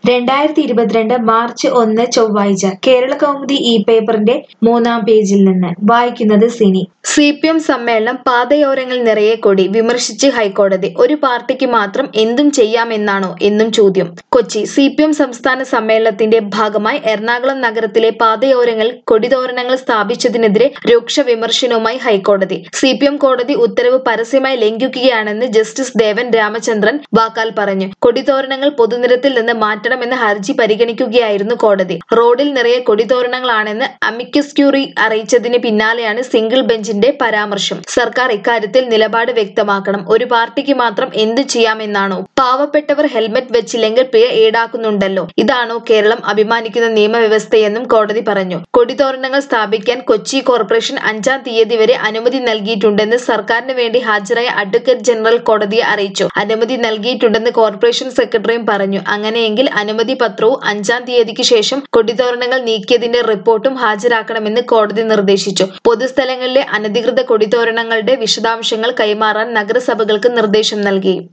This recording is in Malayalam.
രണ്ടായിരത്തി ഇരുപത്തിരണ്ട് മാർച്ച് ഒന്ന് ചൊവ്വാഴ്ച കേരള കൗമുദി ഈ പേപ്പറിന്റെ മൂന്നാം പേജിൽ നിന്ന് വായിക്കുന്നത് സിനി സി പി എം സമ്മേളനം പാതയോരങ്ങൾ നിറയെ കൊടി വിമർശിച്ച് ഹൈക്കോടതി ഒരു പാർട്ടിക്ക് മാത്രം എന്തും ചെയ്യാമെന്നാണോ എന്നും ചോദ്യം കൊച്ചി സി പി എം സംസ്ഥാന സമ്മേളനത്തിന്റെ ഭാഗമായി എറണാകുളം നഗരത്തിലെ പാതയോരങ്ങളിൽ കൊടിതോരണങ്ങൾ സ്ഥാപിച്ചതിനെതിരെ രൂക്ഷ വിമർശനവുമായി ഹൈക്കോടതി സി പി എം കോടതി ഉത്തരവ് പരസ്യമായി ലംഘിക്കുകയാണെന്ന് ജസ്റ്റിസ് ദേവൻ രാമചന്ദ്രൻ വാക്കാൽ പറഞ്ഞു കൊടിതോരണങ്ങൾ പൊതുനിരത്തിൽ നിന്ന് മാറ്റണമെന്ന ഹർജി പരിഗണിക്കുകയായിരുന്നു കോടതി റോഡിൽ നിറയെ കൊടിതോരണങ്ങളാണെന്ന് അമിക്കസ് ക്യൂറി അറിയിച്ചതിന് പിന്നാലെയാണ് സിംഗിൾ ബെഞ്ചിന്റെ പരാമർശം സർക്കാർ ഇക്കാര്യത്തിൽ നിലപാട് വ്യക്തമാക്കണം ഒരു പാർട്ടിക്ക് മാത്രം എന്തു ചെയ്യാമെന്നാണോ പാവപ്പെട്ടവർ ഹെൽമറ്റ് വെച്ചില്ലെങ്കിൽ പിഴ ഈടാക്കുന്നുണ്ടല്ലോ ഇതാണോ കേരളം അഭിമാനിക്കുന്ന നിയമവ്യവസ്ഥയെന്നും കോടതി പറഞ്ഞു കൊടിതോരണങ്ങൾ സ്ഥാപിക്കാൻ കൊച്ചി കോർപ്പറേഷൻ അഞ്ചാം തീയതി വരെ അനുമതി നൽകിയിട്ടുണ്ടെന്ന് സർക്കാരിന് വേണ്ടി ഹാജരായ അഡ്വക്കേറ്റ് ജനറൽ കോടതിയെ അറിയിച്ചു അനുമതി നൽകിയിട്ടുണ്ടെന്ന് കോർപ്പറേഷൻ സെക്രട്ടറിയും പറഞ്ഞു അങ്ങനെയെങ്കിൽ അനുമതി പത്രവും അഞ്ചാം തീയതിക്ക് ശേഷം കൊടിതോരണങ്ങൾ നീക്കിയതിന്റെ റിപ്പോർട്ടും ഹാജരാക്കണമെന്ന് കോടതി നിർദ്ദേശിച്ചു പൊതുസ്ഥലങ്ങളിലെ അനധികൃത കൊടിതോരണങ്ങളുടെ വിശദാംശങ്ങൾ കൈമാറാൻ നഗരസഭകൾക്ക് നിർദ്ദേശം നൽകി